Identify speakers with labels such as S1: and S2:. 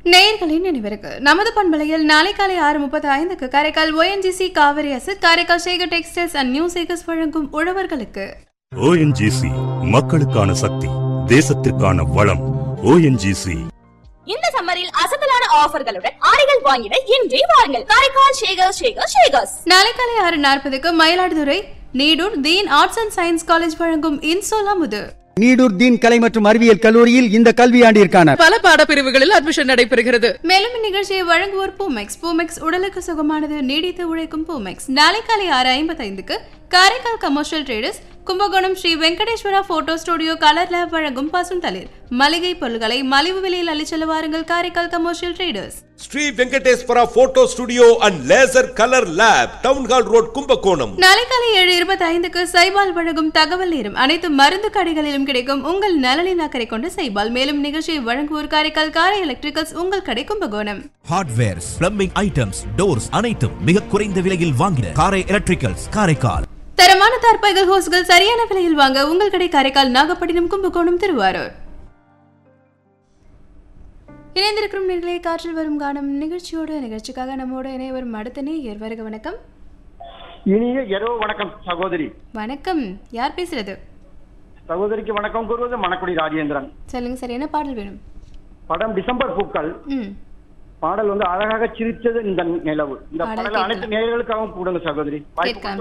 S1: நேயர்களின் நினைவிற்கு நமது பண்பலையில் நாளை காலை ஆறு முப்பத்தி ஐந்துக்கு Karaikal ONGC Kaveri asset Karaikal Sekar textiles and new Sekars வழங்கும் உழவர்களுக்கு
S2: ஓஎன்ஜிசி மக்களுக்கான சக்தி தேசத்திற்கான வளம் ஓஎன்ஜிசி
S3: இந்த சம்மரில் அசத்தலான ஆஃபர்களுடன் ஆடைகள் வாங்கிட இன்றே வாருங்கள் காரைக்கால் ஷேகர் ஷேகர் ஷேகர்ஸ்
S1: நாளை காலை ஆறு நாற்பதுக்கு Mayiladuthurai Needur Deen arts and science college வழங்கும் இன்சோலா முது
S4: நீடூர் தீன் கலை மற்றும் அறிவியல் கல்லூரியில் இந்த கல்வியாண்டிற்கான
S5: பல பாடப்பிரிவுகளில் அட்மிஷன் நடைபெறுகிறது
S1: மேலும் இந்நிகழ்ச்சியை வழங்குவோர் பூமெக்ஸ் பூமெக்ஸ் உடலுக்கு சுகமானது நீடித்து உழைக்கும் பூமெக்ஸ் நாளை காலை ஆறு ஐம்பத்தைந்துக்கு Karaikal commercial traders Kumbakonam Sri Venkateswara photo studio colour lab வழங்கும் பசுந்தளிர் மளிகை பொருட்களை மலிவு விலையில் அள்ளிச்செல்ல வாருங்கள் Karaikal commercial traders
S6: Sri Venkateswara photo studio and laser colour lab town hall road Kumbakonam
S1: நாளை காலை ஏழு இருபத்தி ஐந்துக்கு சைபால் வழங்கும் தகவல் நேரம் அனைத்து மருந்து கடைகளிலும் கிடைக்கும் உங்கள் நலனின் அக்கறை கொண்ட சைபால் மேலும் நிகழ்ச்சியை வழங்குவோர் காரைக்கால் காரை எலக்ட்ரிக்கல்ஸ் உங்கள் கடை Kumbakonam
S7: hardwares plumbing items doors அனைத்தும் மிக குறைந்த விலையில் வாங்கின காரை எலக்ட்ரிக்கல்ஸ் காரைக்கால்
S1: தரமான தார்பாய்கள் ஹோஸ்கள் சரியான விலையில் வாங்க உங்கள் கடை காரைக்கால் நாகப்பட்டினம் கும்பகோணம் திருவாரூர் இணைந்திருக்கும் நிலையை காற்றில் வரும் காணும் நிகழ்ச்சியோடு நிகழ்ச்சிக்காக நம்மோடு இணைய வரும் அடுத்த நேயர் வருக வணக்கம்
S8: இனிய இரவு வணக்கம் சகோதரி
S1: வணக்கம் யார் பேசுறது
S8: சகோதரிக்கு வணக்கம் கூறுவது மணக்குடி ராஜேந்திரன்
S1: சொல்லுங்க சார் என்ன பாடல் வேணும்
S8: படம் டிசம்பர் பூக்கள்
S1: ம்
S8: பாடல் வந்து அழகாக சிரித்தது இந்த நிலவு இந்த
S1: பாடல்
S8: பாடல்
S1: கேட்கலாம்.
S8: அனைத்து நேயர்களுக்காகவும் கூடுங்க சகோதரி வாய்ப்பு
S1: கேட்கலாம்